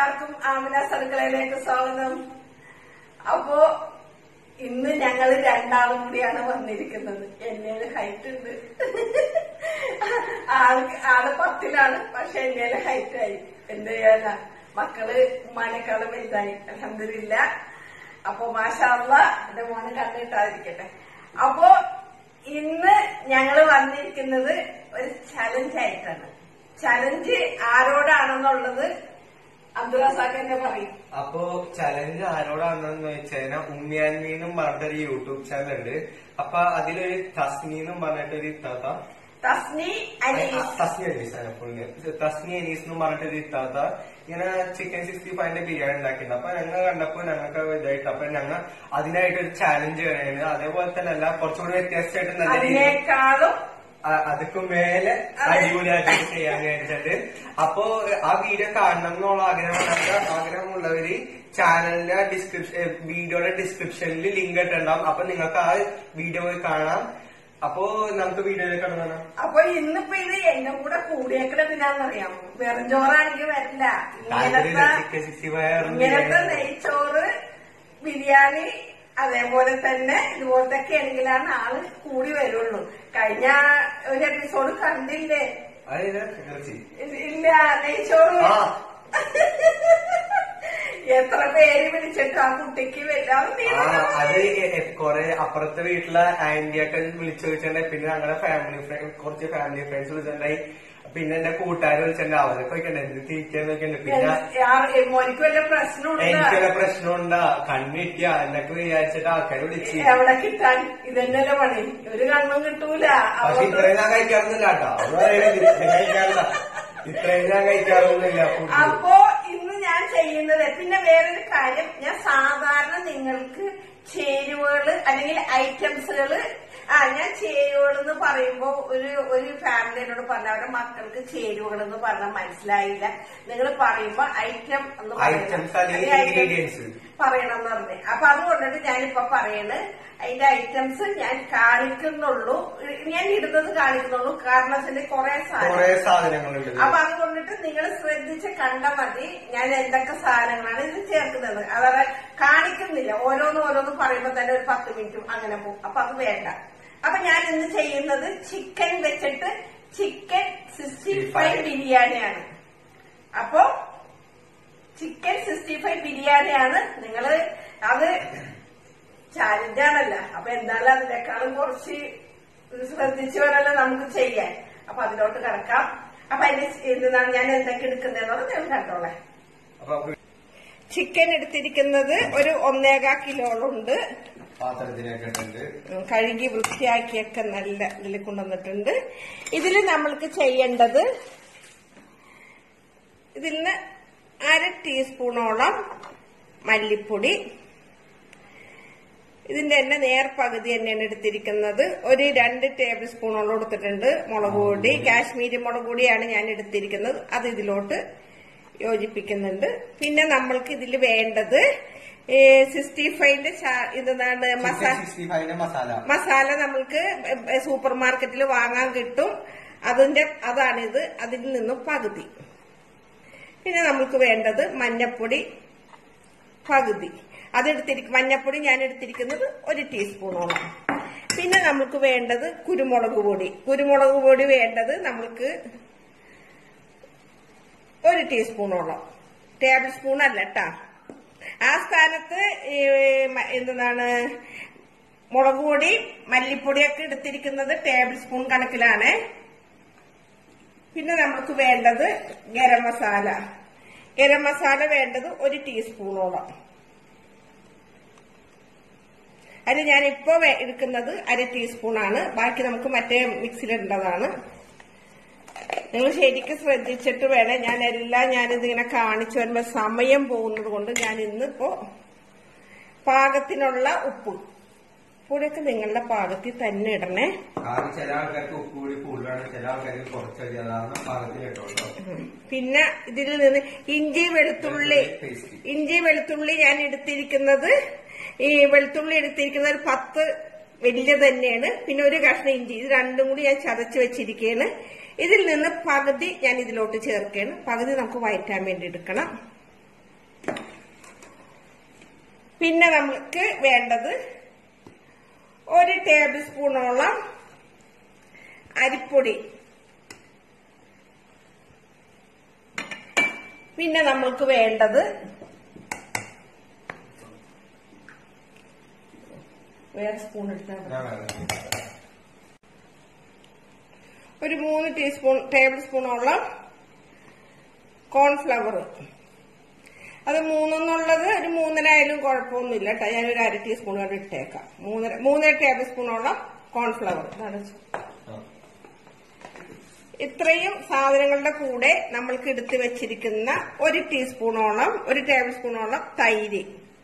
എല്ലാവർക്കും ആമിനാസ് അടുക്കളയിലേക്ക് സ്വാഗതം അപ്പോ ഇന്ന് ഞങ്ങൾ രണ്ടാളും കൂടിയാണ് വന്നിരിക്കുന്നത് എന്നെ ഹൈറ്റ് ഉണ്ട് ആൾക്ക് ആള് പത്തിലാണ് പക്ഷെ എന്നെ ഹൈറ്റ് ആയി എന്ത് ചെയ്യാനാ മക്കള് ഉമ്മാനേക്കാളും വലുതായി അലഹമില്ല അപ്പൊ മാഷാള്ള എന്റെ മോനെ കണ്ടിട്ടാതിരിക്കട്ടെ അപ്പോ ഇന്ന് ഞങ്ങൾ വന്നിരിക്കുന്നത് ഒരു ചലഞ്ച് ആയിട്ടാണ് ചലഞ്ച് ആരോടാണെന്നുള്ളത് അബ്ദുൾ റസാഖ് എന്നെ പറയും അപ്പോ ചലഞ്ച് ആരോടാണെന്ന് വെച്ചാൽ ഉമ്മിയാൻമീന്നും പറഞ്ഞിട്ടൊരു യൂട്യൂബ് ചാനൽ ഉണ്ട് അപ്പൊ അതിലൊരു തസ്നീന്നും പറഞ്ഞിട്ടൊരു ഇത്താത്ത തസ്നി അനീസ് തസ്നി അനീസ് ആണ് full name. തസ്നി അനീസ് എന്നും പറഞ്ഞിട്ടൊരു ഇത്താത്ത ഇങ്ങനെ ചിക്കൻ സിക്സ്റ്റി ഫൈവിന്റെ ബിരിയാണി ഉണ്ടാക്കിയിട്ടുണ്ട് അപ്പൊ ഞങ്ങൾ കണ്ടപ്പോ ഞങ്ങൾക്ക് ഇതായിട്ട് അപ്പൊ ഞങ്ങൾ അതിനായിട്ട് ഒരു ചാലഞ്ച് പറയുന്നത് അതേപോലെ തന്നെ അല്ല കുറച്ചുകൂടി വ്യത്യാസമായിട്ട് നല്ല രീതിയിൽ അതിനേക്കാളും ആ- അതുക്ക് മേലെ അടിപൊളിയായിട്ട് ചെയ്യാൻ വേണ്ടിട്ട് അപ്പോ ആ വീഡിയോ കാണണം എന്നുള്ള ആഗ്രഹമുള്ള ആഗ്രഹമുള്ളവര് ചാനലിന്റെ ഡിസ്ക്രിപ്ഷൻ വീഡിയോയുടെ ഡിസ്ക്രിപ്ഷനിൽ ലിങ്ക് ഇട്ടുണ്ടാവും അപ്പൊ നിങ്ങൾക്ക് ആ വീഡിയോ പോയി കാണാം അപ്പോ നമുക്ക് വീഡിയോയിലേക്ക് കടന്നാണ് അപ്പൊ ഇന്നിപ്പോ ഇത് എന്നെ കൂടെ കൂടിയേക്കണ എന്തിനാന്നറിയാമോ വെറും ചോറാണെങ്കിൽ വരില്ല ഇങ്ങനത്തെ ചിക്കൻ സിക്സ്റ്റി ഫൈവ് ഇങ്ങനത്തെ നെയ്ച്ചോറ് ബിരിയാണി അതേപോലെ തന്നെ ഇതുപോലത്തെ ഒക്കെ ആണെങ്കിലാണ് ആള് കൂടി വരുള്ളൂ കഴിഞ്ഞ ഒരു എപ്പിസോഡ് കണ്ടില്ലേ അതായത് ഇറച്ചി ഇല്ല നെയ്ച്ചോറ് ആ എത്ര പേര് വിളിച്ചിട്ട് ആ കുട്ടിക്ക് വല്ലാതെ ആ, അത് കൊറേ അപ്പുറത്തെ വീട്ടിലെ ആന്റിയൊക്കെ വിളിച്ചു ചോദിച്ചിട്ടുണ്ടായി പിന്നെ ഞങ്ങളുടെ ഫാമിലി കുറച്ച് ഫാമിലി ഫ്രണ്ട്സ് വിളിച്ചിട്ടുണ്ടായി പിന്നെ എന്റെ കൂട്ടുകാർ വിളിച്ചിട്ടുണ്ട് അവരൊക്കെ വെക്കണ്ട എന്ത് തീറ്റാന്നൊക്കെ ഉണ്ട് പിന്നെ മോനിക്ക് വല്ല പ്രശ്നമുണ്ട് എനിക്കൊരു പ്രശ്നമുണ്ടാ കണ്ണിട്ടിയ എന്നൊക്കെ വിചാരിച്ചിട്ട് ആൾക്കാർ വിളിച്ച് എവിടെ കിട്ടാൻ ഇതന്നെയല്ലേ പണി ഒരു കണ്ണും കിട്ടൂല പക്ഷെ അതുകൊണ്ട് ഇത്രയും ഞാൻ കഴിക്കാറൊന്നുമില്ല കേട്ടോ അത് പറയുന്നത് ഇത്രയും കഴിക്കാറില്ല ഇത്രയും ഞാൻ കഴിക്കാറൊന്നുമില്ല ഫുഡ് അപ്പോ ഇന്ന് ഞാൻ ചെയ്യുന്നത് പിന്നെ വേറൊരു കാര്യം ഞാൻ സാധാരണ നിങ്ങൾക്ക് ചേരുവകള് അല്ലെങ്കിൽ ഐറ്റംസുകള് ആ ഞാൻ ചേരുവകൾ എന്ന് പറയുമ്പോ ഒരു ഒരു ഫാമിലിയോട് പറഞ്ഞ അവരുടെ മക്കൾക്ക് ചേരുവകൾ എന്ന് പറഞ്ഞാൽ മനസ്സിലായില്ല നിങ്ങൾ പറയുമ്പോ ഐറ്റം എന്ന് പറയണം. Items അല്ലെങ്കിൽ അല്ലെങ്കിൽ item ingredients. പറയണം എന്ന് പറഞ്ഞു അപ്പൊ അതുകൊണ്ടിട്ട് ഞാനിപ്പോ പറയണ് അതിന്റെ ഐറ്റംസ് ഞാൻ കാണിക്കുന്നുള്ളൂ ഞാൻ ഇടുന്നത് കാണിക്കുന്നുള്ളൂ കാരണം വെച്ചാൽ കുറെ സാധനം കൊറേ സാധനങ്ങളുണ്ട് ഇതില്. അപ്പൊ അതുകൊണ്ടിട്ട് നിങ്ങൾ ശ്രദ്ധിച്ച് കണ്ട മതി ഞാൻ എന്തൊക്കെ സാധനങ്ങളാണ് ഇത് ചേർക്കുന്നത് അതായത് കാണിക്കുന്നില്ല ഓരോന്ന് ഓരോന്ന് പറയുമ്പോ തന്നെ ഒരു പത്ത് മിനിറ്റും അങ്ങനെ പോകും അപ്പൊ അത് വേണ്ട അപ്പൊ ഞാൻ ഇന്ന് ചെയ്യുന്നത് ചിക്കൻ വെച്ചിട്ട് ചിക്കൻ സിക്സ്റ്റി ഫൈവ് ബിരിയാണിയാണ് അപ്പൊ ചിക്കൻ സിക്സ്റ്റി ഫൈവ് ബിരിയാണിയാണ് നിങ്ങള് അത് ചാലഞ്ചാണല്ല അപ്പൊ എന്തായാലും അതിനേക്കാളും കുറച്ച് ശ്രദ്ധിച്ചു വരല്ലോ നമുക്ക് ചെയ്യാൻ അപ്പൊ അതിലോട്ട് കിടക്കാം അപ്പൊ അതിന് എന്താണ് ഞാൻ എന്തൊക്കെ എടുക്കുന്നതെന്നുള്ളത് നിങ്ങൾ കണ്ടോളെ അപ്പൊ ചിക്കൻ എടുത്തിരിക്കുന്നത് ഒരു ഒന്നേകാ കിലോളുണ്ട് പാത്രത്തിനൊക്കെ ഉണ്ട് ഉം, കഴുകി വൃത്തിയാക്കിയൊക്കെ നല്ല ഇതിൽ കൊണ്ടുവന്നിട്ടുണ്ട് ഇതിൽ നമ്മൾക്ക് ചെയ്യേണ്ടത് ഇതിൽ നിന്ന് അര ടീസ്പൂണോളം മല്ലിപ്പൊടി ഇതിന്റെ തന്നെ നേർപകുതി തന്നെയാണ് എടുത്തിരിക്കുന്നത് ഒരു രണ്ട് ടേബിൾ സ്പൂണോളം എടുത്തിട്ടുണ്ട് മുളക് പൊടി കാശ്മീരി മുളക് പൊടിയാണ് ഞാൻ എടുത്തിരിക്കുന്നത് അത് ഇതിലോട്ട് യോജിപ്പിക്കുന്നുണ്ട് പിന്നെ നമ്മൾക്ക് ഇതിൽ വേണ്ടത് സിക്സ്റ്റി ഫൈവിന്റെ ഇതാണ് മസാല സിക്സ്റ്റി ഫൈവിന്റെ മസാല മസാല നമ്മൾക്ക് സൂപ്പർ മാർക്കറ്റിൽ വാങ്ങാൻ കിട്ടും അതിന്റെ അതാണിത് അതിൽ നിന്നും പകുതി പിന്നെ നമുക്ക് വേണ്ടത് മഞ്ഞപ്പൊടി പകുതി അതെടുത്തിരിക്കും മഞ്ഞപ്പൊടി ഞാൻ എടുത്തിരിക്കുന്നത് ഒരു ടീസ്പൂണോളം പിന്നെ നമുക്ക് വേണ്ടത് കുരുമുളക് പൊടി കുരുമുളക് പൊടി വേണ്ടത് നമുക്ക് ഒരു ടീസ്പൂണോളം ടേബിൾ സ്പൂൺ അല്ല കേട്ടാ ആ സ്ഥാനത്ത് ഈ മ- എന്താണ് മുളക് പൊടി മല്ലിപ്പൊടിയൊക്കെ എടുത്തിരിക്കുന്നത് ടേബിൾ സ്പൂൺ കണക്കിലാണ് പിന്നെ നമുക്ക് വേണ്ടത് ഗരം മസാല ഗരം മസാല വേണ്ടത് ഒരു ടീസ്പൂണോളം അത് ഞാൻ ഇപ്പോ എടുക്കുന്നത് അര ടീസ്പൂണാണ് ബാക്കി നമുക്ക് മറ്റേ മിക്സിയിലിടേണ്ടതാണ് നിങ്ങൾ ശരിക്കും ശ്രദ്ധിച്ചിട്ട് വേണം ഞാൻ എല്ലാം ഞാനിതിങ്ങനെ കാണിച്ചു വരുമ്പോ സമയം പോകുന്നത് കൊണ്ട് ഞാൻ ഇന്നിപ്പോ പാകത്തിനുള്ള ഉപ്പ് ഉപ്പൊടിയൊക്കെ നിങ്ങളുടെ പാകത്തിൽ തന്നെ ഇടണേ കാരണം ചില ആൾക്കാർക്ക് ഉപ്പ് കൂടി കൂടുതലാണ് ചില ആൾക്കാർക്ക് കുറച്ചധികം അതാണ് പാകത്തിന് കേട്ടോ പിന്നെ ഇതിൽ നിന്ന് ഇഞ്ചി വെളുത്തുള്ളി പേസ്റ്റ് ഇഞ്ചി വെളുത്തുള്ളി ഞാൻ എടുത്തിരിക്കുന്നത് ഈ വെളുത്തുള്ളി എടുത്തിരിക്കുന്നത് ഒരു പത്ത് വലിയ തന്നെയാണ് പിന്നെ ഒരു കഷ്ണം ഇഞ്ചി ഇത് രണ്ടും കൂടി ഞാൻ ചതച്ച് വെച്ചിരിക്കുകയാണ് ഇതിൽ നിന്ന് പകുതി ഞാൻ ഇതിലോട്ട് ചേർക്കുകയാണ് പകുതി നമുക്ക് വയറ്റാൻ വേണ്ടി എടുക്കണം പിന്നെ നമുക്ക് വേണ്ടത് ഒരു ടേബിൾ സ്പൂണോളം അരിപ്പൊടി പിന്നെ നമ്മൾക്ക് വേണ്ടത് വേറെ സ്പൂൺ എടുത്താൽ മതി. ഞാൻ വേറെ. ഒരു മൂന്ന് ടീസ്പൂൺ ടേബിൾ സ്പൂണോളം കോൺഫ്ലവർ അത് മൂന്നെന്നുള്ളത് ഒരു മൂന്നര ആയാലും കുഴപ്പമൊന്നുമില്ല കേട്ടോ ഞാനൊരു അര ടീസ്പൂൺ കൂടെ ഇട്ടേക്കാം മൂന്നര മൂന്നര ടേബിൾ സ്പൂണോളം കോൺഫ്ലവർ ഇതാണ് ആ. ഇത്രയും സാധനങ്ങളുടെ കൂടെ നമ്മൾക്ക് എടുത്തു വെച്ചിരിക്കുന്ന ഒരു ടീസ്പൂണോളം ഒരു ടേബിൾ സ്പൂണോളം തൈര്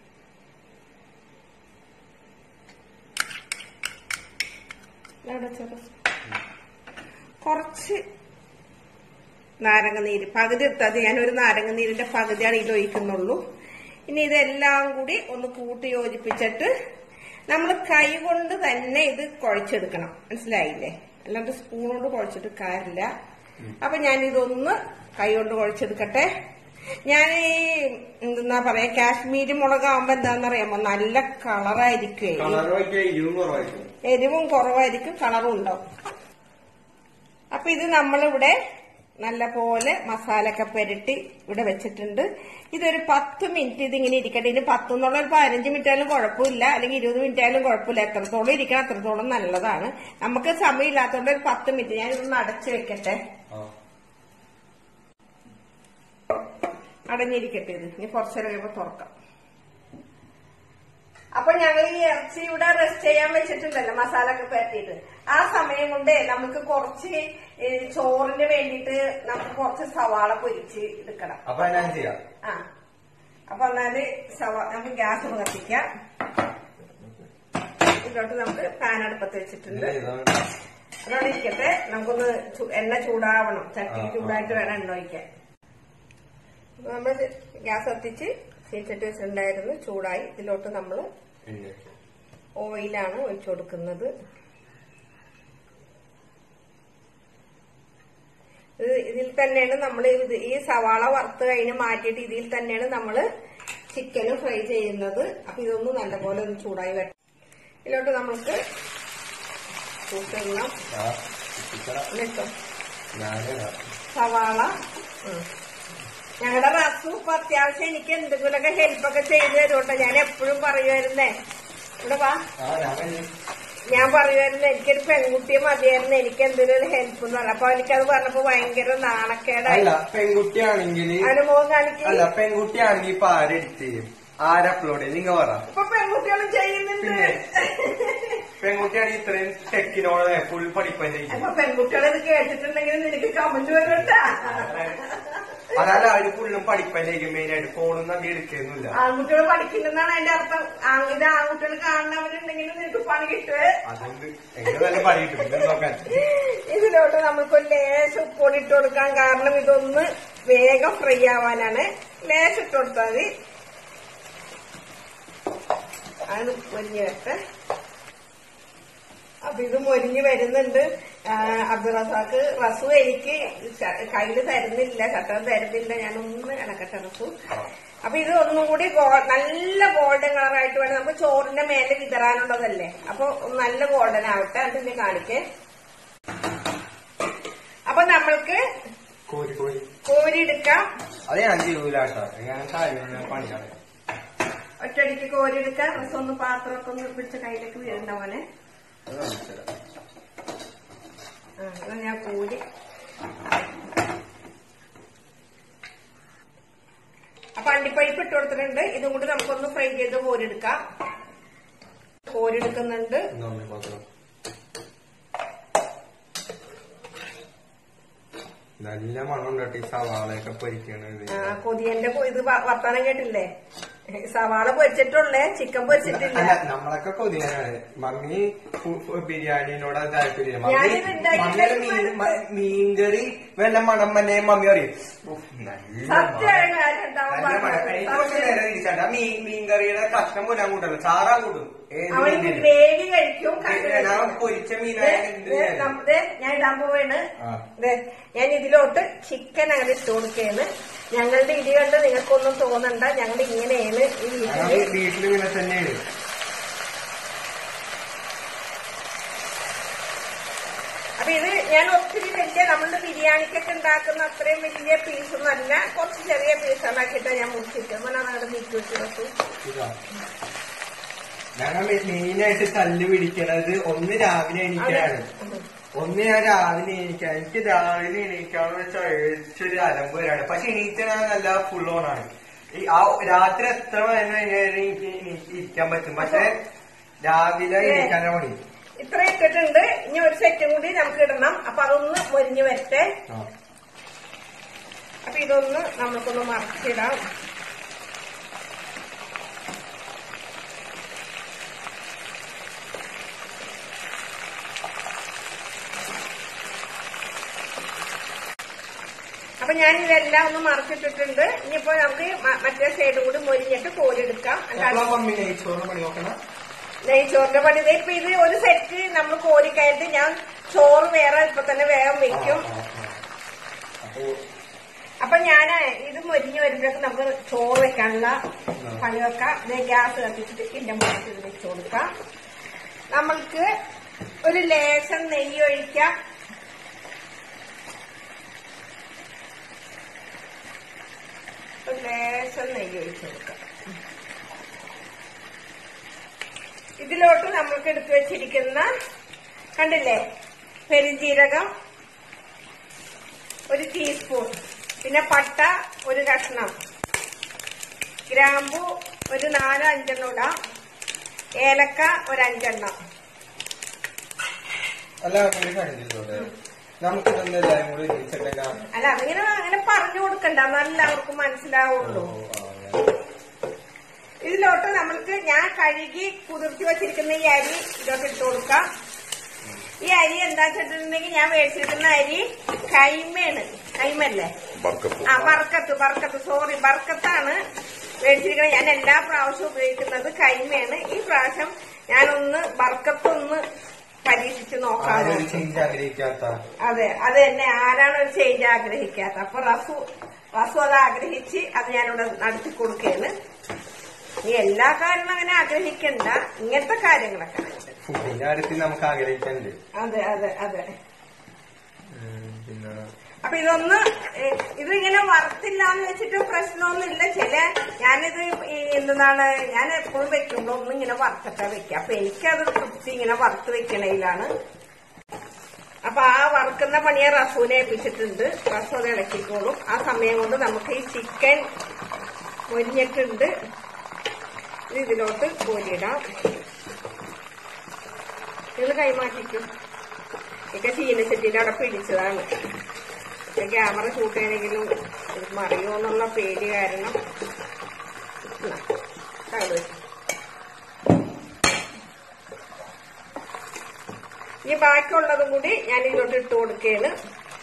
ഇവിടെ ചെറു- കുറച്ച് നാരങ്ങ നീര് പകുതി എടുത്തത് ഞാൻ ഒരു നാരങ്ങ നീരിന്റെ പകുതിയാണ് ഇതിൽ ഒഴിക്കുന്നുള്ളൂ ഇനി ഇതെല്ലാം കൂടി ഒന്ന് കൂട്ടി യോജിപ്പിച്ചിട്ട് നമ്മൾ കൈ കൊണ്ട് തന്നെ ഇത് കുഴച്ചെടുക്കണം മനസ്സിലായില്ലേ അല്ലാണ്ട് സ്പൂൺ കൊണ്ട് കുഴച്ചിട്ട് കാര്യമില്ല അപ്പൊ ഞാൻ ഇതൊന്ന് കൈ കൊണ്ട് കുഴച്ചെടുക്കട്ടെ ഞാൻ ഈ എന്താ പറയാ കാശ്മീരി മുളകാവുമ്പോ എന്താണെന്നറിയാമോ നല്ല കളറായിരിക്കുവേ കളർ വയ്ക്കാൻ ഇരുവും കുറവായിരിക്കും എരിവും കുറവായിരിക്കും കളറും ഉണ്ടാവും അപ്പൊ ഇത് നമ്മളിവിടെ നല്ല പോലെ മസാല ഒക്കെ പുരട്ടി ഇവിടെ വെച്ചിട്ടുണ്ട് ഇതൊരു പത്ത് മിനിറ്റ് ഇതിങ്ങനെ ഇരിക്കട്ടെ ഇനി പത്ത് എന്നുള്ള ഒരു പതിനഞ്ച് മിനിറ്റ് ആയാലും കുഴപ്പമില്ല അല്ലെങ്കിൽ ഇരുപത് മിനിറ്റ് ആയാലും കുഴപ്പമില്ല എത്രത്തോളം ഇരിക്കണം അത്രത്തോളം നല്ലതാണ് നമുക്ക് സമയമില്ലാത്തതുകൊണ്ട് ഒരു പത്ത് മിനിറ്റ് ഞാൻ ഇതൊന്ന് അടച്ചു വെക്കട്ടെ ആ. അടഞ്ഞിരിക്കട്ടെ ഇത് ഇനി കുറച്ചേരം കഴിയുമ്പോ തുറക്കാം അപ്പൊ ഞങ്ങൾ ഈ ഇറച്ചി ഇവിടെ റെസ്റ്റ് ചെയ്യാൻ വെച്ചിട്ടുണ്ടല്ലോ മസാല ഒക്കെ പരത്തിയിട്ട് ആ സമയം കൊണ്ട് നമുക്ക് കുറച്ച് ഈ ചോറിന് വേണ്ടിയിട്ട് നമുക്ക് കുറച്ച് സവാള പൊരിച്ച് എടുക്കണം അപ്പൊ ഞാൻ ചെയ്യാം ആ അപ്പൊ എന്നാല് സവാ നമുക്ക് ഗ്യാസ് ഒന്ന് കത്തിക്കാം ഇതിലോട്ട് നമുക്ക് പാൻ അടുപ്പത്ത് വെച്ചിട്ടുണ്ട് അതോടെ ഇരിക്കട്ടെ നമുക്കൊന്ന് ചു- എണ്ണ ചൂടാവണം ചട്ടി ആ, ആ. ചൂടായിട്ട് വേണം എണ്ണ ഒഴിക്കാൻ അപ്പൊ നമ്മൾ ഗ്യാസ് കത്തിച്ച് ചീച്ചട്ടി വെച്ചിട്ടുണ്ടായിരുന്നു ചൂടായി ഇതിലോട്ട് നമ്മൾ ഓയിലാണ് ഒഴിച്ചു കൊടുക്കുന്നത് ഇത് ഇതിൽ തന്നെയാണ് നമ്മൾ ഈ സവാള വറുത്ത് കഴിഞ്ഞ് മാറ്റിയിട്ട് ഇതിൽ തന്നെയാണ് നമ്മൾ ചിക്കനും ഫ്രൈ ചെയ്യുന്നത് അപ്പൊ ഇതൊന്ന് നല്ലപോലെ ഒന്ന് ചൂടായി വരണം ഇതിലോട്ട് നമുക്ക് കൂട്ടണം എന്നിട്ടോ സവാള ഉം. ഞങ്ങളുടെ റസു ഇപ്പൊ അത്യാവശ്യം എനിക്ക് എന്തെങ്കിലുമൊക്കെ ഹെൽപ്പൊക്കെ ചെയ്തു തരുമോട്ടോ ഞാൻ എപ്പോഴും പറയുമായിരുന്നേ ഇവിടെ വാ ഞാൻ പറയുമായിരുന്നു എനിക്കൊരു പെൺകുട്ടിയെ മതിയായിരുന്നു എനിക്ക് എന്തെങ്കിലും ഒരു ഹെൽപ്പ് എന്ന് പറഞ്ഞു അപ്പൊ എനിക്കത് പറഞ്ഞപ്പോ ഭയങ്കര നാണക്കേടായി അല്ല പെൺകുട്ടിയാണെങ്കിൽ അനുഭവം കാണിക്കും അല്ല പെൺകുട്ടിയാണെങ്കിൽ ഇപ്പൊ ആര് എഡിറ്റ് ചെയ്യും ആര് അപ്ലോഡ് ചെയ്യും നിങ്ങ പറ ഇപ്പൊ പെൺകുട്ടികളും ചെയ്യുന്നുണ്ട് പിന്നെ? പെൺകുട്ടിയാണെങ്കിൽ ഇത്രയും ടെക്കിനോട് ഫുൾ പഠിപ്പായിരിക്കും അപ്പൊ പെൺകുട്ടികൾ ഇത് കേട്ടിട്ടുണ്ടെങ്കിൽ നിനക്ക് കമന്റ് വരട്ടാ അതല്ല അവര് ഫുള്ളും പഠിപ്പായിരിക്കും മെയിൻ ആയിട്ട് ഫോണൊന്നും അധികം എടുക്കുന്നില്ല ആൺകുട്ടികൾ പഠിക്കുന്നെന്നാണ് അതിന്റെ അർത്ഥം ആ- ഇത് ആൺകുട്ടികൾ കാണുന്നവരുണ്ടെങ്കിൽ നിനക്ക് പണി കിട്ടുവേ അതുകൊണ്ട് എങ്ങനെ നല്ല പണി കിട്ടും ഇത് നോക്കാൻ ഇതിലോട്ട് നമുക്ക് ലേശം ഉപ്പൊടി ഇട്ട് കൊടുക്കാം കാരണം ഇതൊന്ന് വേഗം ഫ്രൈ ആവാനാണ് ലേശം ഇട്ട് കൊടുത്താൽ മതി അത് മൊരിഞ്ഞ് വരട്ടെ അപ്പൊ ഇത് മൊരിഞ്ഞ് വരുന്നുണ്ട് ആ, അബ്ദുൾ റസാക്ക് റസു എനിക്ക് കയ്യില് തരുന്നില്ല ചട്ടം തരുന്നില്ല ഞാനൊന്ന് ഇണക്കട്ടെ റസു അപ്പൊ ഇത് ഒന്നും കൂടി ഗോ- നല്ല ഗോൾഡൻ കളറായിട്ട് വേണം നമുക്ക് ചോറിന്റെ മേലെ വിതറാനുള്ളതല്ലേ അപ്പൊ നല്ല ഗോൾഡൻ ആവട്ടെ അത് ഇനി കാണിക്കേ അപ്പൊ നമ്മൾക്ക് കോരി കോരി കോരിയെടുക്കാം അത് ഞാൻ ചെയ്യൂല കേട്ടോ ഞാൻ കാര്യം പണിയാണ് ഒറ്റയടിക്ക് കോരിയെടുക്കാം റസം ഒന്ന് പാത്രമൊക്കെ ഒന്ന് പിടിച്ച കയ്യിലേക്ക് വീഴണ്ട മോനെ അത് കാണിച്ചു തരാം. ആ, എന്നാ ഞാൻ കോരി അപ്പൊ അണ്ടിപ്പരിപ്പ് ഇട്ട് കൊടുത്തിട്ടുണ്ട് ഇതും കൂടി നമുക്കൊന്ന് ഫ്രൈ ചെയ്ത് കോരിയെടുക്കാം കോരിയെടുക്കുന്നുണ്ട് ഇന്ന് അമ്മ പാത്രം. നല്ല മണം ഉണ്ടായിട്ട് ഈ സവാളയൊക്കെ പൊരിക്കണത് ആ, കൊതിയന്റെ കൊ- ഇത് വ- വർത്താനം കേട്ടില്ലേ സവാള പൊരിച്ചിട്ടുള്ളേ ചിക്കൻ പൊരിച്ചിട്ടില്ല അല്ല നമ്മളൊക്കെ കൊതിയാനാണ് മമ്മി ഫു- ഫു- ബിരിയാണിനോട് താല്പര്യം മമ്മി ഞാനിത് ഉണ്ടാക്കി മമ്മിയുടെ മീൻ മ- മീൻകറി വല്ല മണം തന്നെ മമ്മി പറയും ഉഫ്, നല്ല സത്യമായ മണം. കാര്യം ഉണ്ടാവും നല്ല മണം. പറഞ്ഞത്. എനിക്ക് കുറച്ച് നേരം ഇരിച്ചാണ്ട് ആ മീൻ മീൻകറിയുടെ കഷ്ണം പോലും കൂട്ടല്ലോ ചാറാൻ കൂട്ടും ഏത് അവൻ മീനാണ്? ഗ്രേവി കഴിക്കും കറി ഞാൻ കഴിക്കും. പൊരിച്ച ദേ, മീനായ എന്ത് ദേ, ചെയ്യാനും. നം- ദേ, ഞാൻ ഇടാൻ പോവാണ് ആ. ദേ, ഞാൻ ഇതിലോട്ട് ചിക്കൻ അങ്ങനെ ഇട്ട് കൊടുക്കുകയാണ് ഞങ്ങളുടെ ഇടി കണ്ട് നിങ്ങൾക്കൊന്നും തോന്നണ്ട ഞങ്ങൾ ഇങ്ങനെയാണ് ഈ ഞങ്ങൾ വീട്ടില് വീട്ടിൽ ഇങ്ങനെ തന്നെയാണ് അപ്പൊ ഇത് ഞാൻ ഒത്തിരി വലിയ നമ്മളുടെ ബിരിയാണിക്കൊക്കെ ഉണ്ടാക്കുന്ന അത്രയും വലിയ പീസൊന്നും അല്ല കുറച്ച് ചെറിയ പീസ് ഉണ്ടാക്കിയിട്ട് ഞാൻ മുറിച്ചിട്ട് അങ്ങനെ അങ്ങോട്ട് നീക്കി വെച്ച് വെച്ചു ഇതാ. ഞങ്ങൾ മെയിനായിട്ട് തല്ല് പിടിക്കണത് ഒന്ന് രാവിലെ എണീക്കാനാണ് ഒന്ന് ഞാൻ രാവിലെ എണീക്കാൻ എനിക്ക് രാവിലെ എണീക്കാന്ന് വെച്ചാൽ ഏച്ചൊരു അലമ്പ് വരാണ് പക്ഷെ എണീച്ച ഞാൻ നല്ല ഫുൾ ഓൺ ആണ് ഈ ആ രാത്രി എത്ര മണി കഴിഞ്ഞാലും എനിക്ക് എനിക്ക് ഇരിക്കാൻ പറ്റും പക്ഷെ രാവിലെ എണീക്കാനാ പണി ഇത്ര ഇട്ടിട്ടുണ്ട് ഇനി ഒരു സെറ്റും കൂടി നമുക്ക് ഇടണം അപ്പൊ അതൊന്ന് മൊരിഞ്ഞ് വരട്ടെ ആ. അപ്പൊ ഇതൊന്ന് നമുക്കൊന്ന് മറച്ചിടാം അപ്പൊ ഞാൻ ഇതെല്ലാം ഒന്ന് മറച്ചിട്ടിട്ടുണ്ട് ഇനിയിപ്പോ നമുക്ക് മ- മറ്റേ സൈഡും കൂടി മൊരിഞ്ഞിട്ട് കോരിയെടുക്കാം എപ്പോഴാ അല്ലാതെ മമ്മി നെയ്ച്ചോറിന് പണി നോക്കണം നെയ്ച്ചോറിന്റെ പണി ദേ ഇപ്പൊ ഇത് ഒരു സെറ്റ് നമ്മൾ കോരിക്കഴിഞ്ഞിട്ട് ഞാൻ ചോറ് വേറെ ഇപ്പൊ തന്നെ വേഗം വെക്കും ആ, ആ, ആ. അപ്പൊ അപ്പൊ ഞാൻ ഇത് മൊരിഞ്ഞ് വരുമ്പോഴേക്ക് നമുക്ക് ചോറ് വെക്കാനുള്ള പണി വെക്കാം ദേ ഗ്യാസ് കത്തിച്ചിട്ട് ഇതിന്റെ മുഖത്ത് ഇത് വെച്ച് കൊടുക്കാം നമ്മൾക്ക് ഒരു ലേശം നെയ്യ് ഒഴിക്കാം ഒരു ലേശം നെയ്യ് ഒഴിച്ചു കൊടുക്കാം ഇതിലോട്ട് നമ്മൾക്ക് എടുത്തു വെച്ചിരിക്കുന്ന കണ്ടില്ലേ പെരുംജീരകം ഒരു ടീസ്പൂൺ പിന്നെ പട്ട ഒരു കഷ്ണം ഗ്രാമ്പു ഒരു നാലോ അഞ്ചെണ്ണം ഇടാം ഏലക്ക ഒരു അഞ്ചെണ്ണം അല്ല ഒരു കാര്യം ചെയ്തോട്ടെ നമുക്ക് തന്നെ എല്ലാരും കൂടി ഒരുമിച്ചിട്ടേക്കാ അല്ല അതിങ്ങനെ അങ്ങനെ പറഞ്ഞു കൊടുക്കണ്ട എന്നാൽ എല്ലാവർക്കും മനസ്സിലാവുള്ളൂ ഇതിലോട്ട് നമ്മൾക്ക് ഞാൻ കഴുകി കുതിർത്തി വെച്ചിരിക്കുന്ന ഈ അരി ഇതിലോട്ട് ഇട്ട് കൊടുക്കാം ഈ അരി എന്താ വെച്ചിട്ടുണ്ടെങ്കിൽ ഞാൻ മേടിച്ചിരിക്കുന്ന അരി കൈമയാണ് കൈമല്ലേ ബർക്കത്ത് ആ ബർക്കത്ത് ബർക്കത്ത് സോറി ബർക്കത്താണ് മേടിച്ചിരിക്കുന്നത് ഞാൻ എല്ലാ പ്രാവശ്യവും ഉപയോഗിക്കുന്നത് കൈമയാണ് ഈ പ്രാവശ്യം ഞാനൊന്ന് ബർക്കത്തൊന്ന് പരീക്ഷിച്ച് നോക്കാം ആരൊരു ചേഞ്ച് ആഗ്രഹിക്കാത്ത അതെ അത് തന്നെ ആരാണ് ഒരു ചേഞ്ച് ആഗ്രഹിക്കാത്ത അപ്പൊ റസു റസു അത് ആഗ്രഹിച്ച് അത് ഞാനിവിടെ നടത്തി കൊടുക്കുകയാണ് ഈ എല്ലാ കാര്യങ്ങളും അങ്ങനെ ആഗ്രഹിക്കണ്ട ഇങ്ങനത്തെ കാര്യങ്ങളൊക്കെ ഫുഡിന്റെ കാര്യത്തിൽ നമുക്ക് ആഗ്രഹിക്കാനുണ്ട് അതെ അതെ അതെ ഉം, പിന്നെ അപ്പൊ ഇതൊന്ന് ഏഹ്, ഇതിങ്ങനെ വറുത്തില്ല എന്ന് വെച്ചിട്ട് പ്രശ്നമൊന്നുമില്ല ചില ഞാനിത് ഈ എന്താണ് ഞാൻ എപ്പോഴും വെക്കുമ്പോ ഒന്നും ഇങ്ങനെ വറുത്തിട്ടാ വെക്കുക അപ്പൊ എനിക്കത് തൃപ്തി ഇങ്ങനെ വറുത്ത് വെക്കണയിലാണ് അപ്പൊ ആ വറുക്കുന്ന പണിയെ റസൂനെ ഏൽപ്പിച്ചിട്ടുണ്ട് റസു അത് ഇളക്കിക്കോളും ആ സമയം കൊണ്ട് നമുക്ക് ഈ ചിക്കൻ മൊരിഞ്ഞിട്ടുണ്ട് ഇത് ഇതിലോട്ട് കോരിയിടാം നിങ്ങൾ കൈമാറ്റിക്കും ഒക്കെ ചീനച്ചട്ടിയുടെ അവിടെ പിടിച്ചതാണ് ഇപ്പൊ ക്യാമറ ഷൂട്ട് ചെയ്യണമെങ്കിലും ഇത് മറിയോ എന്നുള്ള പേടി കാരണം എന്നാ, അവിടെ വെച്ച്. ഇനി ബാക്കിയുള്ളതും കൂടി ഞാൻ ഇതിലോട്ട് ഇട്ട് കൊടുക്കുകയാണ്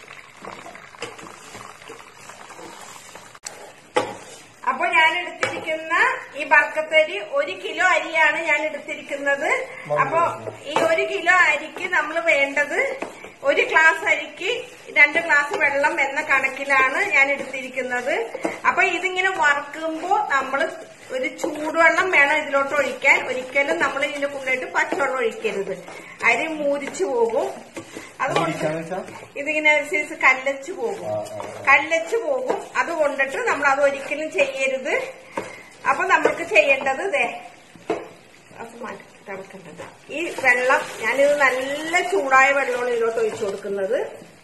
അപ്പൊ ഞാൻ എടുത്തിരിക്കുന്ന ഈ ബർക്കത്തരി ഒരു കിലോ അരിയാണ് ഞാൻ എടുത്തിരിക്കുന്നത് അപ്പൊ ഈ ഒരു കിലോ അരിക്ക് നമ്മൾ വേണ്ടത് ഒരു ഗ്ലാസ് അരിക്ക് രണ്ട് ഗ്ലാസ് വെള്ളം എന്ന കണക്കിലാണ് ഞാൻ എടുത്തിരിക്കുന്നത് അപ്പൊ ഇതിങ്ങനെ വറുക്കുമ്പോ നമ്മൾ ഒരു ചൂടുവെള്ളം വേണം ഇതിലോട്ട് ഒഴിക്കാൻ ഒരിക്കലും നമ്മൾ ഇതിന്റെ കൊണ്ടുപോയിട്ട് പച്ചവെള്ളം ഒഴിക്കരുത് അരി മൂരിച്ചു പോകും അതുകൊണ്ട് ഇരിക്കാന്ന് വെച്ചാ ഇതിങ്ങനെ അനുസരിച്ച് കല്ലച്ചു പോകും ആ, ആ, ആ. കല്ലച്ചു പോകും അത് കൊണ്ടിട്ട് നമ്മൾ അത് ഒരിക്കലും ചെയ്യരുത് അപ്പൊ നമുക്ക് ചെയ്യേണ്ടത് ദേ അത് മാറ്റി തിളക്കേണ്ടത് ഈ വെള്ളം ഞാനിത് നല്ല ചൂടായ വെള്ളമാണ് ഇതിലോട്ട് ഒഴിച്ചു കൊടുക്കുന്നത്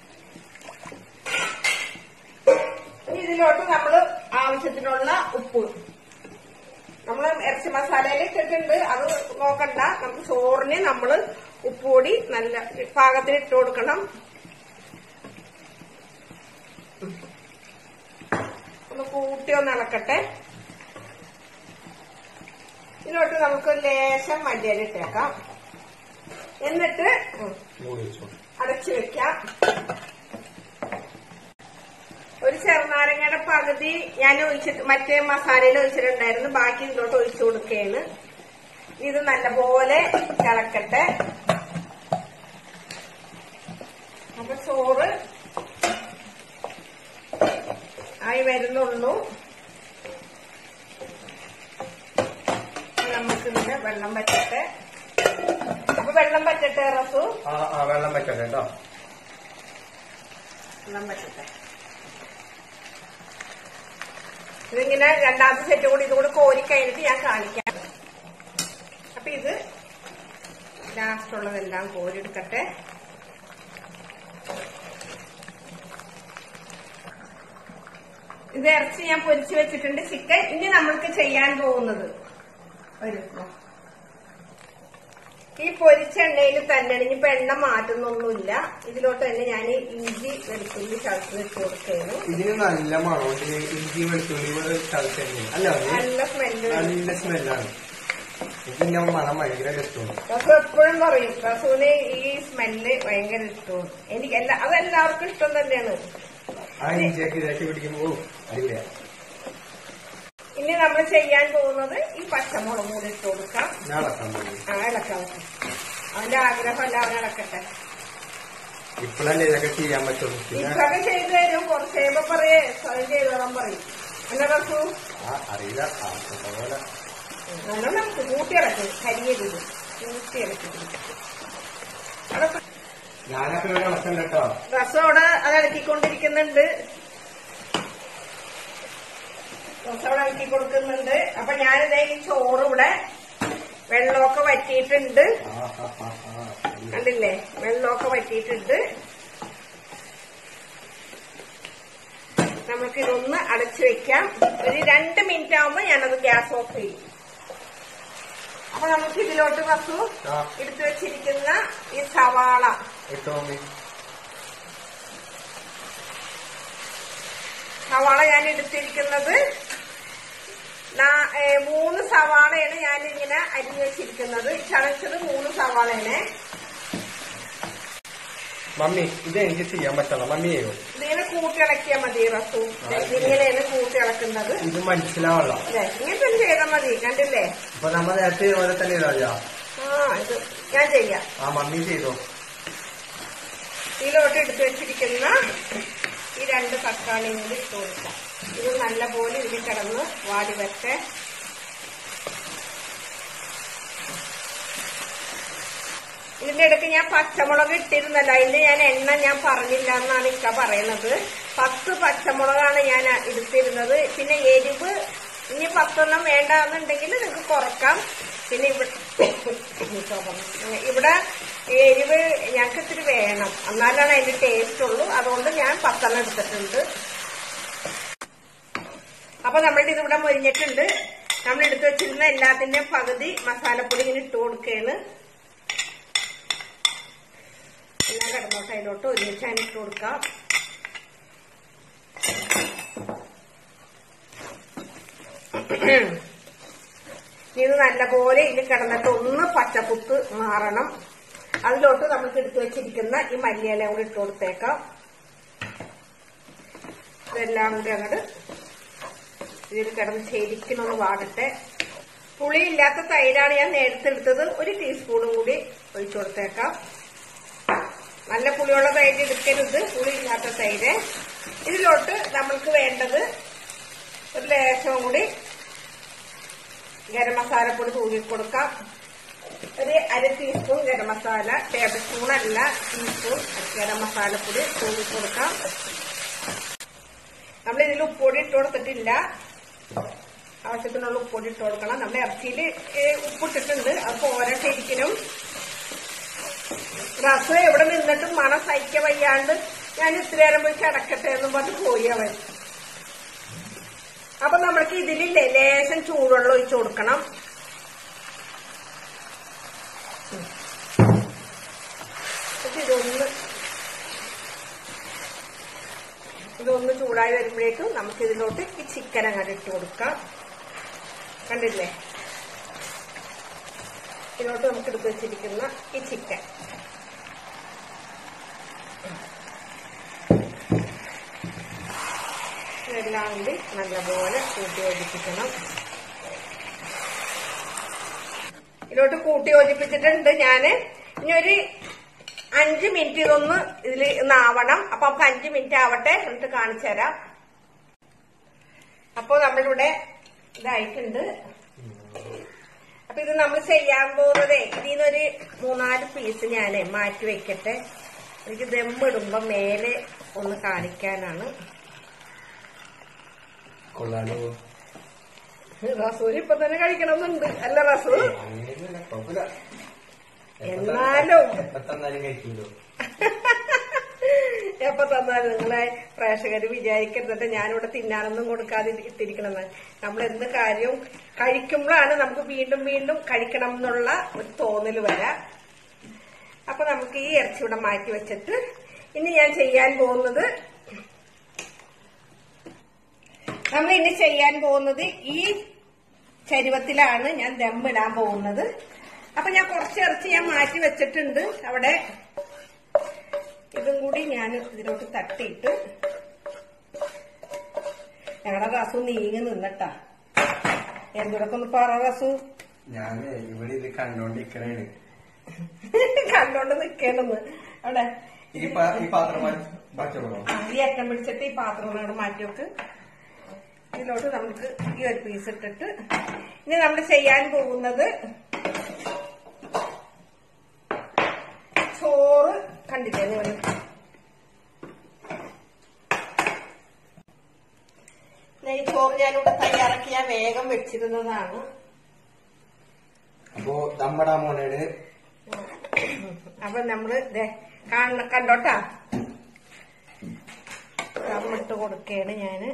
ഇനി ഇതിലോട്ട് നമ്മൾ ആവശ്യത്തിനുള്ള ഉപ്പ് നമ്മൾ ഇറച്ചി മസാലയിൽ ഇട്ടിട്ടുണ്ട് അത് നോക്കണ്ട നമുക്ക് ചോറിന് നമ്മൾ ഉപ്പ് പൊടി നല്ല പാകത്തിന് ഇട്ട് കൊടുക്കണം ഒന്ന് കൂട്ടി ഒന്ന് ഇളക്കട്ടെ ഇതിലോട്ട് നമുക്ക് ലേശം മല്ലിയില ഇട്ടേക്കാം എന്നിട്ട് ഉം, മൂടി വെച്ചോ അടച്ചു വെക്കാം ഒരു ചെറുനാരങ്ങയുടെ പകുതി ഞാൻ ഒഴിച്ചിട്ട് മറ്റേ മസാലയിൽ ഒഴിച്ചിട്ടുണ്ടായിരുന്നു ബാക്കി ഇതിലോട്ട് ഒഴിച്ചു കൊടുക്കുകയാണ് ഇത് നല്ലപോലെ തിളക്കട്ടെ അപ്പൊ ചോറ് ആയി വരുന്നുള്ളൂ അപ്പൊ നമുക്കിതിന്റെ വെള്ളം പറ്റട്ടെ അപ്പൊ വെള്ളം പറ്റട്ടെ റസു ആ ആ വെള്ളം വെക്കട്ടെ കേട്ടോ വെള്ളം പറ്റട്ടെ ഇതിങ്ങനെ രണ്ടാമത്തെ സെറ്റ് കൂടി ഇതുകൂടി കോരി കഴിഞ്ഞിട്ട് ഞാൻ കാണിക്കാം അപ്പൊ ഇത് ലാസ്റ്റ് ഉള്ളതെല്ലാം കോരി എടുക്കട്ടെ ഇത് ഇറച്ചി ഞാൻ പൊരിച്ചു വെച്ചിട്ടുണ്ട് ചിക്കൻ ഇനി നമ്മൾക്ക് ചെയ്യാൻ പോകുന്നത് ഒരു ഈ പൊരിച്ച എണ്ണയിൽ തന്നെ ഇനിയിപ്പോ എണ്ണ മാറ്റുന്നൊന്നുമില്ല ഇതിലോട്ട് തന്നെ ഞാൻ ഇഞ്ചി വെളുത്തുള്ളി ചതച്ച് വെച്ച് കൊടുക്കുകയാണ് ഇതിന് നല്ല മണമുണ്ട് ഇഞ്ചി വെളുത്തുള്ളി ചതച്ചെണ്ണ അല്ല അത് നല്ല സ്മെല്ല് നല്ല സ്മെല്ലാണ് ഇതിന്റെ മണം ഭയങ്കര ഇഷ്ടമാണ് റസു എപ്പോഴും പറയും റസൂന് ഈ സ്മെല്ല് ഭയങ്കര ഇഷ്ടമാണ് എനിക്ക് എല്ലാ അതെല്ലാവർക്കും ഇഷ്ടം തന്നെയാണ് ആ ഇഞ്ചിയൊക്കെ ഇതാക്കി പിടിക്കുമ്പോ അടിപൊളിയാ ഇനി നമ്മൾ ചെയ്യാൻ പോകുന്നത് ഈ പച്ചമുളക് കൂടി ഇട്ട് കൊടുക്കാം ഞാൻ ഇളക്കാൻ പോകുന്നു ആ ഇളക്കാം അവന്റെ ആഗ്രഹമല്ല അവൻ ഇളക്കട്ടെ ഇപ്പോഴല്ലേ ഇതൊക്കെ ചെയ്യാൻ പറ്റുള്ളൂ പിന്നെ ഇപ്പൊക്കെ ചെയ്തു തരും കുറച്ച് കഴിയുമ്പോ പറയേ സ്വയം ചെയ്തോളാൻ പറയും എന്നാ റസു ആ അറിയില്ല ആ പോലെ നല്ലോണം നമുക്ക് കൂട്ടിയിളക്കും കരിയരുത് കൂട്ടിയിളക്കി അതൊക്കെ ഞാനൊക്കെ ഇവിടെ ഇളക്കണ്ട കേട്ടോ റസം അവിടെ അത് ഇളക്കിക്കൊണ്ടിരിക്കുന്നുണ്ട് റസം അവിടെ ഇളക്കി കൊടുക്കുന്നുണ്ട് അപ്പൊ ഞാനിതേ ഈ ചോറ് ഇവിടെ വെള്ളമൊക്കെ വറ്റിയിട്ടുണ്ട് ആ ആ ആ ആ അടിപൊളി. കണ്ടില്ലേ വെള്ളമൊക്കെ വറ്റിയിട്ടുണ്ട് നമുക്ക് ഇതൊന്ന് അടച്ചു വെക്കാം ഒരു രണ്ട് മിനിറ്റ് ആവുമ്പോ ഞാനത് ഗ്യാസ് ഓഫ് ചെയ്യും അപ്പൊ നമുക്ക് ഇതിലോട്ട് വസ്തു ആ എടുത്തു വെച്ചിരിക്കുന്ന ഈ സവാള ഇട്ടോ മമ്മി സവാള ഞാൻ എടുത്തിരിക്കുന്നത് നാ- ഏ, മൂന്ന് സവാളയാണ് ഞാൻ ഇങ്ങനെ അരിഞ്ഞു വെച്ചിരിക്കുന്നത് ചതച്ചത് മൂന്ന് സവാളയാണ് മമ്മി ഇത് എനിക്ക് ചെയ്യാൻ പറ്റണം മമ്മി ചെയ്യോ ഇതിങ്ങനെ കൂട്ടിളക്കിയാൽ മതി റസു ഇങ്ങനെയാണ് കൂട്ടിളക്കുന്നത് ഇത് മനസ്സിലാവല്ല അല്ലേ ഇങ്ങനെ തന്നെ ചെയ്താൽ മതി കണ്ടില്ലേ അപ്പൊ നമ്മൾ നേരത്തെ ഇതുപോലെ തന്നെ ഇതാ ആ ഇത് ഞാൻ ചെയ്യാം ആ മമ്മി ചെയ്തോ ഇതിലോട്ട് എടുത്തു വെച്ചിരിക്കുന്ന ഈ രണ്ട് തക്കാളിയും കൂടി ഇട്ട് കൊടുക്കാം ഇത് നല്ലപോലെ ഇതിൽ കിടന്ന് വാടി വെച്ചേ ഇതിന്റെ ഇടയ്ക്ക് ഞാൻ പച്ചമുളക് ഇട്ടിരുന്നല്ലോ അതിന്റെ ഞാൻ എണ്ണ ഞാൻ പറഞ്ഞില്ല എന്നാണ് ഇക്ക പറയുന്നത് പത്ത് പച്ചമുളകാണ് ഞാൻ എടുത്തിരുന്നത് പിന്നെ എരിവ് ഇനി പത്തൊന്നും വേണ്ട എന്നുണ്ടെങ്കിൽ നിങ്ങൾക്ക് കുറക്കാം പിന്നെ ഇവിടെ ഇവിടെ എരിവ് ഞങ്ങൾക്ക് ഇത്തിരി വേണം എന്നാലാണ് അതിന്റെ ടേസ്റ്റ് ഉള്ളൂ അതുകൊണ്ട് ഞാൻ പത്തെണ്ണം എടുത്തിട്ടുണ്ട് അപ്പൊ നമ്മളുടെ ഇതിവിടെ മൊരിഞ്ഞിട്ടുണ്ട് നമ്മൾ എടുത്തു വെച്ചിരുന്ന എല്ലാത്തിന്റെയും പകുതി മസാലപ്പൊടി ഇങ്ങനെ ഇട്ട് കൊടുക്കുകയാണ് എല്ലാം കിടന്നോട്ട് അതിലോട്ട് ഒരുമിച്ച് അതിന് ഇട്ട് കൊടുക്കാം ഇത് നല്ലപോലെ ഇതിൽ കിടന്നിട്ട് ഒന്ന് പച്ചക്കുത്ത് മാറണം അതിലോട്ട് നമുക്ക് എടുത്തു വെച്ചിരിക്കുന്ന ഈ മല്ലിയില കൂടി ഇട്ട് കൊടുത്തേക്കാം ഇതെല്ലാം കൂടി അങ്ങോട്ട് ഇതിൽ കിടന്ന് ശരിക്കുന്നൊന്ന് വാടട്ടെ പുളിയില്ലാത്ത തൈരാണ് ഞാൻ നേരത്തെ എടുത്തത് ഒരു ടീസ്പൂണും കൂടി ഒഴിച്ചു കൊടുത്തേക്കാം നല്ല പുളിയുള്ള തൈര് എടുക്കരുത് പുളിയില്ലാത്ത തൈര് ഇതിലോട്ട് നമ്മൾക്ക് വേണ്ടത് ഒരു ലേശവും കൂടി ഗരം മസാലപ്പൊടി തൂക്കി കൊടുക്കാം ഒരു അര teaspoon garam masala tablespoon അല്ല ടീസ്പൂൺ ഗരം മസാലപ്പൊടി തൂക്കി കൊടുക്കാം നമ്മൾ ഇതിൽ ഉപ്പൊടി ഇട്ട് കൊടുത്തിട്ടില്ല ആവശ്യത്തിനുള്ള ഉപ്പൊടി ഇട്ട് കൊടുക്കണം നമ്മുടെ ഇറച്ചിയിൽ ഉപ്പിട്ടിട്ടുണ്ട് അത് പോരാ ശരിക്കും രസം എവിടെ നിന്നിട്ടും മണം സഹിക്ക വയ്യാണ്ട് ഞാൻ ഇത്തിരി നേരം പോയി കിടക്കട്ടെ എന്ന് പറഞ്ഞ് പോയി അവൻ അപ്പൊ നമ്മൾക്ക് ഇതിലില്ലേ ലേശം ചൂടുവെള്ളം ഒഴിച്ചു കൊടുക്കണം എന്നിട്ട് ഇതൊന്ന് ഇതൊന്ന് ചൂടായി വരുമ്പോഴേക്കും നമുക്ക് ഇതിലോട്ട് ഈ ചിക്കൻ അങ്ങോട്ട് ഇട്ട് കൊടുക്കാം കണ്ടില്ലേ ഇതിലോട്ട് നമുക്ക് എടുത്ത് വെച്ചിരിക്കുന്ന ഈ ചിക്കൻ ഇതെല്ലാം കൂടി നല്ലപോലെ കൂട്ടി യോജിപ്പിക്കണം ഇതിലോട്ട് കൂട്ടി യോജിപ്പിച്ചിട്ടുണ്ട് ഞാന് ഇനി ഒരു അഞ്ച് മിനിറ്റ് ഇതൊന്ന് ഇതിൽ ആവണം അപ്പൊ നമുക്ക് അഞ്ച് മിനിറ്റ് ആവട്ടെ എന്നിട്ട് കാണിച്ചു തരാം അപ്പൊ നമ്മളിവിടെ ഇതായിട്ടുണ്ട് അപ്പൊ ഇത് നമ്മൾ ചെയ്യാൻ പോകുന്നത് ഇതിന്നൊരു മൂന്നാല് പീസ് ഞാൻ മാറ്റി വെക്കട്ടെ എനിക്ക് ദമ്മിടുമ്പോ മേലെ ഒന്ന് കാണിക്കാനാണ് കൊള്ളാലോ റസൂൽ ഇപ്പൊ തന്നെ കഴിക്കണമെന്നുണ്ട് അല്ല റസൂൽ അങ്ങനെയൊന്നുമില്ല, കുഴപ്പമില്ല. എപ്പോ എന്നാലും. തന്നാലും- എപ്പോ തന്നാലും കഴിക്കുമല്ലോ എപ്പൊ തന്നാലും നിങ്ങളെ പ്രേക്ഷകര് വിചാരിക്കരുത് ഞാനിവിടെ തിന്നാനൊന്നും കൊടുക്കാതെ ഇട്ടിരിക്കണമെന്ന് നമ്മൾ എന്ത് കാര്യവും കഴിക്കുമ്പോഴാണ് നമുക്ക് വീണ്ടും വീണ്ടും കഴിക്കണം എന്നുള്ള ഒരു തോന്നൽ വരാം അപ്പൊ നമുക്ക് ഈ ഇറച്ചി ഇവിടെ മാറ്റി വെച്ചിട്ട് ഇനി ഞാൻ ചെയ്യാൻ പോകുന്നത് നമ്മൾ ഇനി ചെയ്യാൻ പോകുന്നത് ഈ ചരുവത്തിലാണ് ഞാൻ ദമ്മിടാൻ പോകുന്നത് അപ്പൊ ഞാൻ കുറച്ച് ഇറച്ചി ഞാൻ മാറ്റി വെച്ചിട്ടുണ്ട് അവിടെ ഇതും കൂടി ഞാൻ ഇതിലോട്ട് തട്ടിയിട്ട് ഞങ്ങളുടെ റസു നീങ്ങി നിന്നട്ടാ എന്തൊക്കെ ഒന്ന് പറ റസു ഞാൻ ഇവിടെ ഇത് കണ്ടോണ്ടിരിക്കണേണ് കണ്ടോണ്ട് നിക്കണെന്ന് അവിടെ ഈ പാ- ഈ പാത്രം മാറ്റി മാറ്റണോ ആ, ഈ അറ്റം പിടിച്ചിട്ട് ഈ പാത്രം അവിടെ മാറ്റി വെക്ക് ഇതിലോട്ട് നമുക്ക് ഈ ഒരു പീസ് ഇട്ടിട്ട് ഇനി നമ്മൾ ചെയ്യാൻ പോകുന്നത് ചോറ് കണ്ടില്ലേ നിങ്ങൾ ഈ ചോറ് ഞാനിവിടെ തയ്യാറാക്കി ഞാൻ വേഗം വെച്ചിരുന്നതാണ് അപ്പോ ദമ്മടാ മോനാണ് അപ്പൊ നമ്മള് ദേ കാണ കണ്ടോട്ടാ ദമ്മിട്ട് കൊടുക്കുകയാണ് ഞാന്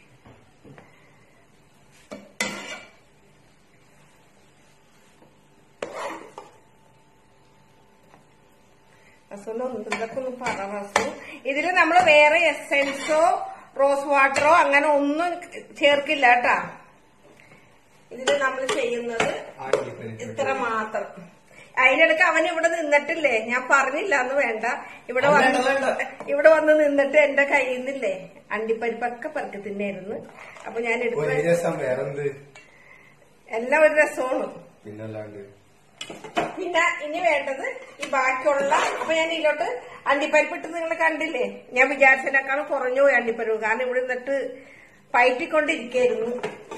റസൂല് ഒന്ന് ഇതൊക്കെ ഒന്ന് പറ റസു ഇതില് നമ്മള് വേറെ എസെൻസോ റോസ് വാട്ടറോ അങ്ങനെ ഒന്നും ചേർക്കില്ല കേട്ടാ ഇതില് നമ്മൾ ചെയ്യുന്നത് ഇത്ര മാത്രം അതിനിടക്ക് അവൻ ഇവിടെ നിന്നിട്ടില്ലേ ഞാൻ പറഞ്ഞില്ല എന്ന് വേണ്ട ഇവിടെ വന്ന് വേണ്ട, വേണ്ട. ഇവിടെ വന്ന് നിന്നിട്ട് എന്റെ കയ്യിൽ നിന്നില്ലേ അണ്ടിപ്പരിപ്പൊക്കെ പെറുക്കി തിന്നായിരുന്നു അപ്പൊ ഞാൻ ഒരു എടുത്ത് രസം വേറെന്ത് എല്ലാം ഒരു രസമാണ് പിന്നല്ലാണ്ട് പിന്നെ ഇനി വേണ്ടത് ഈ ബാക്കിയുള്ള അപ്പൊ ഞാൻ ഇതിലോട്ട് അണ്ടിപ്പരിപ്പ് ഇട്ട് നിങ്ങൾ കണ്ടില്ലേ ഞാൻ വിചാരിച്ചതിനേക്കാളും കുറഞ്ഞു പോയി അണ്ടിപ്പരിപ്പ് കാരണം ഇവിടെ നിന്നിട്ട് പയറ്റിക്കൊണ്ടിരിക്കായിരുന്നു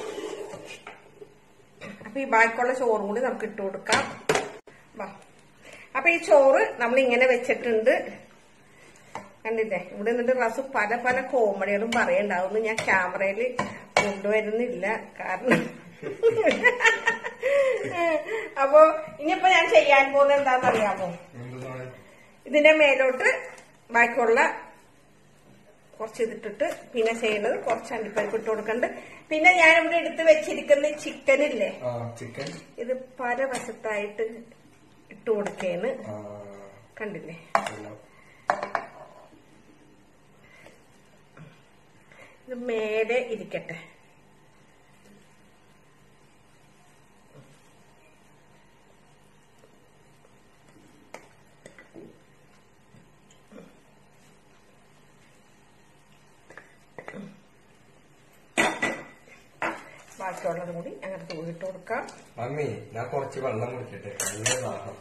അപ്പൊ ഈ ബാക്കിയുള്ള ചോറും കൂടി നമുക്ക് ഇട്ട് കൊടുക്കാം വാ അപ്പൊ ഈ ചോറ് നമ്മൾ ഇങ്ങനെ വെച്ചിട്ടുണ്ട് കണ്ടില്ലേ ഇവിടെ നിന്നിട്ട് റസ് പല പല കോമഡികളും പറയണ്ടാവും ഞാൻ ക്യാമറയിൽ കൊണ്ടുവരുന്നില്ല കാരണം അപ്പൊ ഇനിയിപ്പോ ഞാൻ ചെയ്യാൻ പോകുന്നത് എന്താണെന്നറിയാമോ എന്താണ് ഇതിന്റെ മേലോട്ട് ബാക്കിയുള്ള കുറച്ച് ഇതിട്ടിട്ട് പിന്നെ ചെയ്യുന്നത് കുറച്ച് അണ്ടിപ്പരിപ്പ് ഇട്ട് കൊടുക്കണ്ട് പിന്നെ ഞാൻ ഇവിടെ എടുത്ത് വെച്ചിരിക്കുന്ന ചിക്കൻ ഇല്ലേ ആ ചിക്കൻ ഇത് പല വശത്തായിട്ട് ഇട്ട് കൊടുക്കേന്ന് ആ കണ്ടില്ലേ പിന്നെ ഇത് മേലെ ഇരിക്കട്ടെ ബാക്കിയുള്ളത് കൂടി അങ്ങനെ തൂക്കിട്ട് കൊടുക്കാം മമ്മി ഞാൻ കുറച്ച് വെള്ളം കുടിക്കട്ടെ നല്ല ദാഹം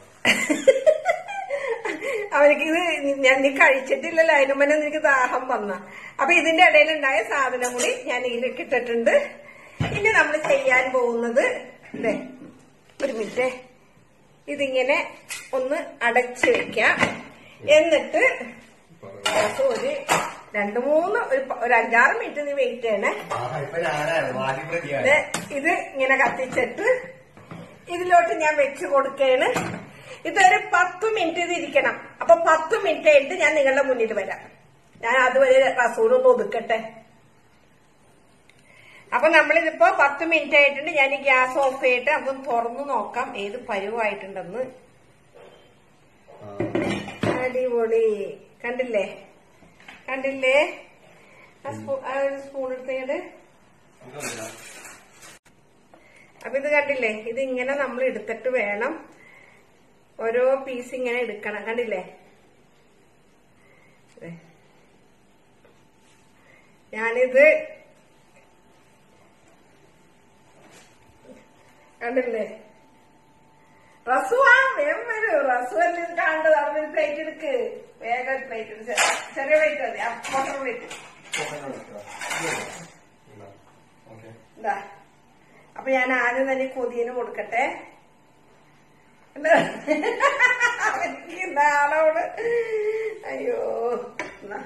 അവനക്ക് ഇത് ഞാൻ നീ കഴിച്ചിട്ടില്ലല്ലോ അതിനു മുന്നേ നിനക്ക് ദാഹം വന്ന അപ്പൊ ഇതിന്റെ ഇടയിലുണ്ടായ സാധനം കൂടി ഞാൻ ഇതിലേക്ക് ഇട്ടിട്ടുണ്ട് ഇനി നമ്മൾ ചെയ്യാൻ പോകുന്നത് ദേ, ഒരു മിനിറ്റ് ഇതിങ്ങനെ ഒന്ന് അടച്ചു വെക്കാം എന്നിട്ട് കുറച്ച് ഒരു രണ്ടു മൂന്ന് ഒരു പ- ഒരു അഞ്ചാറ് മിനിറ്റ് നീ വെയിറ്റ് ചെയ്യണേ ആഹാ ഇപ്പൊ ഞാനാണ് വാദി ഇത് പ്രതിയാണ് ഇത് ഇങ്ങനെ കത്തിച്ചിട്ട് ഇതിലോട്ട് ഞാൻ വെച്ച് കൊടുക്കേണ് ഇതൊരു പത്ത് മിനിറ്റ് ഇത് ഇരിക്കണം അപ്പൊ പത്ത് മിനിറ്റ് കഴിഞ്ഞിട്ട് ഞാൻ നിങ്ങളുടെ മുന്നിൽ വരാം ഞാൻ അതുവരെ റസൂലൊന്ന് ഒതുക്കട്ടെ അപ്പൊ നമ്മളിതിപ്പോ പത്ത് മിനിറ്റ് ആയിട്ടുണ്ട് ഞാൻ ഈ ഗ്യാസ് ഓഫ് ചെയ്തിട്ട് നമുക്ക് തുറന്നു നോക്കാം ഏത് പരുവായിട്ടുണ്ടെന്ന് അടിപൊളി കണ്ടില്ലേ കണ്ടില്ലേ ആ സ്പൂ- ആ ഒരു സ്പൂൺ എടുത്തേട് അപ്പൊ ഇത് കണ്ടില്ലേ ഇത് ഇങ്ങനെ നമ്മൾ എടുത്തിട്ട് വേണം ഓരോ പീസ് ഇങ്ങനെ എടുക്കണം കണ്ടില്ലേ ദേ. ഞാനിത് കണ്ടില്ലേ റസുവാ വേഗം വരൂ റസു എല്ലാം കാണേണ്ടത് അവിടെ ഒരു പ്ലേറ്റ് എടുക്ക് വേഗം ഒരു പ്ലേറ്റ് എടുക്ക് ചെറിയ പ്ലേറ്റ് മതി മോട്ടർ പ്ലേറ്റ് ഓക്കെ എന്താ അപ്പൊ ഞാൻ ആദ്യം തന്നെ ഈ കൊതിയന് കൊടുക്കട്ടെ എന്താ? അവനിക്ക് നാളോട് അയ്യോ എന്നാ.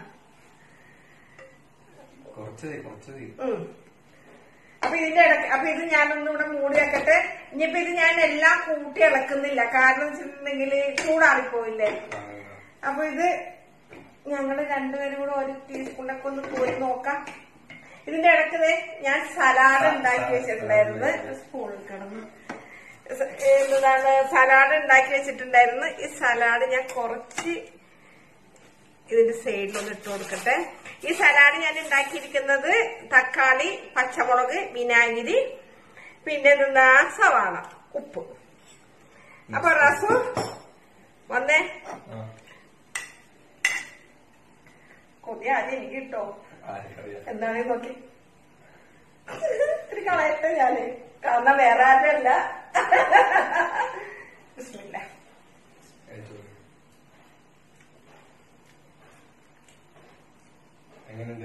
കുറച്ച് മതി, കുറച്ച് മതി. ഉം. അപ്പൊ ഇതിന്റെ ഇടയ്ക്ക് അപ്പൊ ഇത് ഞാനൊന്നുകൂടെ മൂടി വെക്കട്ടെ ഇനിയിപ്പൊ ഇത് ഞാൻ എല്ലാം കൂട്ടി ഇളക്കുന്നില്ല കാരണം വെച്ചിട്ടുണ്ടെങ്കിൽ ചൂടാറിപ്പോയില്ലേ ആ, അപ്പൊ ഇത് ഞങ്ങള് രണ്ടുപേരും കൂടെ ഒരു ടീസ്പൂണൊക്കെ ഒന്ന് കോരി നോക്കാം ഇതിന്റെ ഇടയ്ക്ക് ദേ ഞാൻ സലാഡ് ഉണ്ടാക്കി വെച്ചിട്ടുണ്ടായിരുന്നു സ്പൂണിൽ കിടന്നു സ- എന്താണ് സലാഡ് ഉണ്ടാക്കി വെച്ചിട്ടുണ്ടായിരുന്നു ഈ സലാഡ് ഞാൻ കുറച്ച് ഇതിന്റെ സൈഡിലൊന്ന് ഇട്ട് കൊടുക്കട്ടെ ഈ സലാഡ് ഞാൻ ഉണ്ടാക്കിയിരിക്കുന്നത് തക്കാളി പച്ചമുളക് വിനാഗിരി പിന്നെ എന്താ സവാള ഉപ്പ് അപ്പൊ റസു വന്നേ ആ. കൊതി ആദ്യം എനിക്ക് കിട്ടോ ആർക്കറിയാം. എന്താണ് നോക്കി ഒരു കളയട്ടെ ഞാന് കാരണം വേറെ ആരുമല്ല ബിസ്മില്ല ഏറ്റവും. എങ്ങനെയുണ്ട്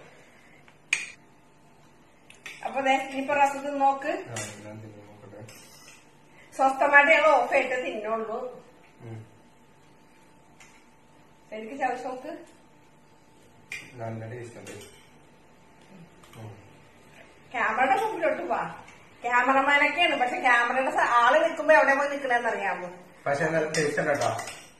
അപ്പൊ ദേ ഇനിയിപ്പൊ റസത്ത് നോക്ക് ആ, ഞാൻ തിന്ന് നോക്കട്ടെ സ്വസ്ഥമായിട്ട് ഞങ്ങൾ ഓഫ് ആയിട്ട് തിന്നുള്ളൂ ഉം. എനിക്ക് ചവച്ച് നോക്ക് നല്ല ടേസ്റ്റ് ഉണ്ട് ഉം. ക്യാമറയുടെ മുമ്പിലോട്ട് വാ ക്യാമറമാനൊക്കെയാണ് പക്ഷെ ക്യാമറയുടെ സ- ആള് നിൽക്കുമ്പോ എവിടെ പോയി നിൽക്കണെന്ന് അറിയാമോ പക്ഷെ നല്ല ടേസ്റ്റ് ഉണ്ട് കേട്ടോ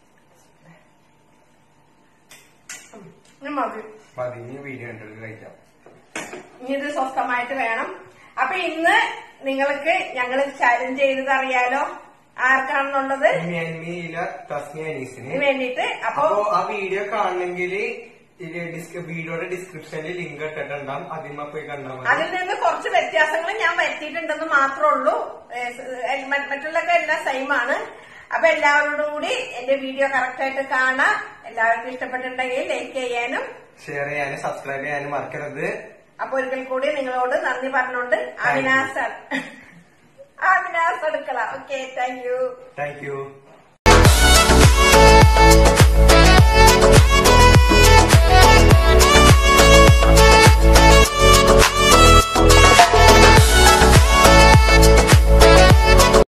ഇനി മതി മതി ഇനി വീഡിയോ കണ്ടിട്ട് കഴിക്കാം ഇനി ഇത് സ്വസ്ഥമായിട്ട് വേണം അപ്പൊ ഇന്ന് നിങ്ങൾക്ക് ഞങ്ങൾ ചലഞ്ച് ചെയ്തത് അറിയാലോ ആർക്കാണെന്നുള്ളത് മിയന്മിയില തസ്നിയ അനീസിന് ഇതിന് വേണ്ടിയിട്ട് അപ്പൊ അപ്പോ ആ വീഡിയോ കാണണമെങ്കിൽ വീഡിയോയുടെ ഡിസ്ക്രിപ്ഷനിൽ ലിങ്ക് ഇട്ടിട്ടുണ്ടാവും അതിന്മ പോയി കണ്ടാൽ അതിൽ മതി നിന്ന് കുറച്ച് വ്യത്യാസങ്ങൾ ഞാൻ വരുത്തിയിട്ടുണ്ടെന്ന് മാത്രമേ ഉള്ളൂ ഏഹ് ഏഹ് മ- മറ്റുള്ളതൊക്കെ എല്ലാം സെയിം ആണ് അപ്പൊ എല്ലാവരോടും കൂടി എന്റെ വീഡിയോ കറക്റ്റ് ആയിട്ട് കാണാം എല്ലാവർക്കും ഇഷ്ടപ്പെട്ടിട്ടുണ്ടെങ്കിൽ ലൈക്ക് ചെയ്യാനും ഷെയർ ചെയ്യാനും സബ്സ്ക്രൈബ് ചെയ്യാനും മറക്കരുത് അപ്പൊ ഒരിക്കൽ കൂടി നിങ്ങളോട് നന്ദി പറഞ്ഞുകൊണ്ട് അവിനാസ് അവിനാസ് അടുക്കള okay thank you thank U